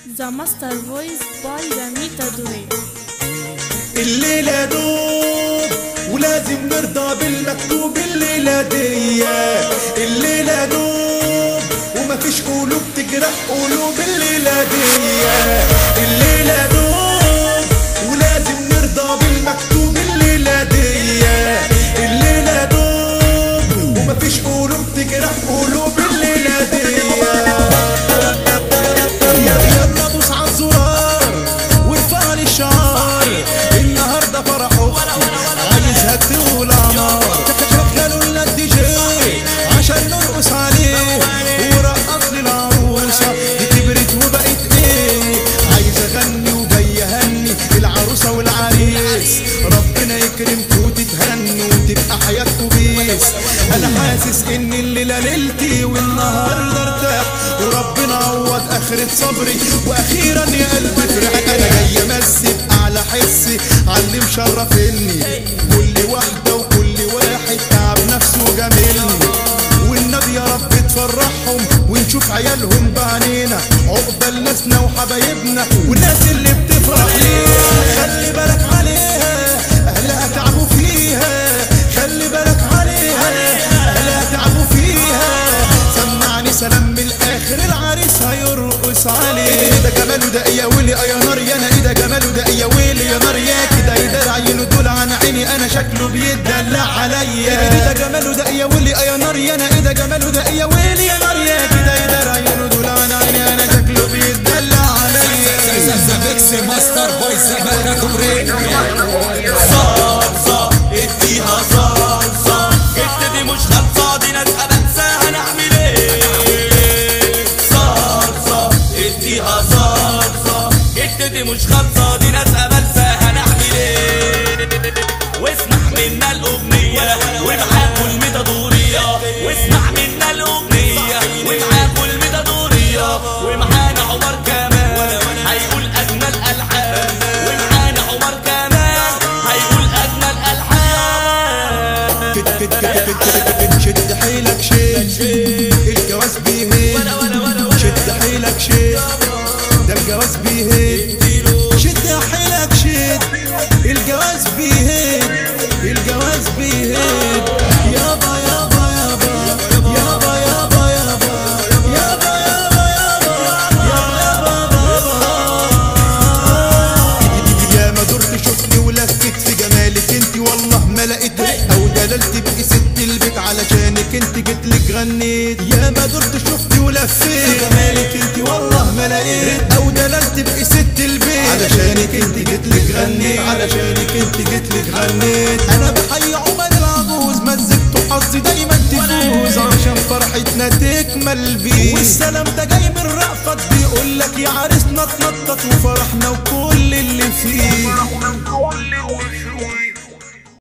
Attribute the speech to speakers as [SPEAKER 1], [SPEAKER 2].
[SPEAKER 1] The Master Voice by Ramita Dure
[SPEAKER 2] الليلة دوب ولازم نرضى بالمكتوب الليلة دي الليلة دوب ومفيش قلوب تجرح قلوب الليلة دي الليلة دوب ولازم نرضى بالمكتوب الليلة دي الليلة دوب ومفيش قلوب تجرح قلوب الليلة دي يلا دوس على الزرار وارفع لي الشعار النهارده فرح اختي عايزها تقول عمار شغلوا لنا الدي جي عشان نرقص عليه ورقص لي العروسه دي كبرت وبقت ايه عايز اغني وجاي اهني العروسه والعريس ربنا يكرمكم وتتهنوا وتبقى حياتكم بيس انا حاسس ان الليله ليلتي والنهارده ارتاح وربنا عوض اخرة صبري واخيرا يا قلبي فرحت انا جاي امسي باعلى حسي على اللي مشرفني كل واحده وكل واحد تعب نفسه وجاملني والنبي يا رب تفرحهم ونشوف عيالهم بعينينا عقبال ناسنا وحبايبنا والناس اللي بتفرح ليها خلي بالك عليها اهلها تعبوا فيها خلي بالك عليها اهلها تعبوا فيها سمعني سلام من الاخر العريس هيرقص عليه ايه ده جماله ده يا ويلي يا نار يا انا ايه ده جماله ده يا ويلي يا نار يا كده يدار عينه دول عن عيني انا شكله بيدلع عليا ايه ده جماله ده يا ويلي يا نار يا انا ايه ده جماله ده يا ويلي يا نار يا كده يدار عينه دول عن عيني انا شكله بيدلع عليا
[SPEAKER 3] ميكس ماستر بوي زمان دوري
[SPEAKER 4] صلصة اديها صلصة الحتة دي مش خلصة دي ناس بنساها هنعمل ايه صلصة اديها صلصة الحتة دي مش خلصة دي ناس بنساها هنعمل ايه واسمع منا الأغنية ومعاكوا الميتادورية واسمع منا الأغنية ومعاكوا الميتادورية ومعانا عمر كمان هيقول أجمل ألحان ومعانا عمر كمان هيقول أجمل ألحان
[SPEAKER 2] كد كد كد كد كد شد حيلك شد الجواز بيهد شد حيلك شد ده الجواز بيهد شد حيلك شد الجواز بيهد الجواز بيهد يابا يابا يابا يابا يابا يابا يابا يابا يابا يا ما درت شفت ولفت في جمالك انت والله ما لقيت او دللت بقي ست البيت علشانك انت جيت لك غنيت يا ما درت شفت ولفت في جمالك انت والله ما لقيت او دللت بقي ست البيت علشانك انت جيت لك غنيت علشانك انت جيت لك غنيت انا بحيي عمر العجوز مزجته حظي دايما تفوز عشان فرحتنا تكمل بيه والسلام ده جاي من رأفت بيقول لك يا عريسنا اتنطط وفرحنا وكل اللي فيه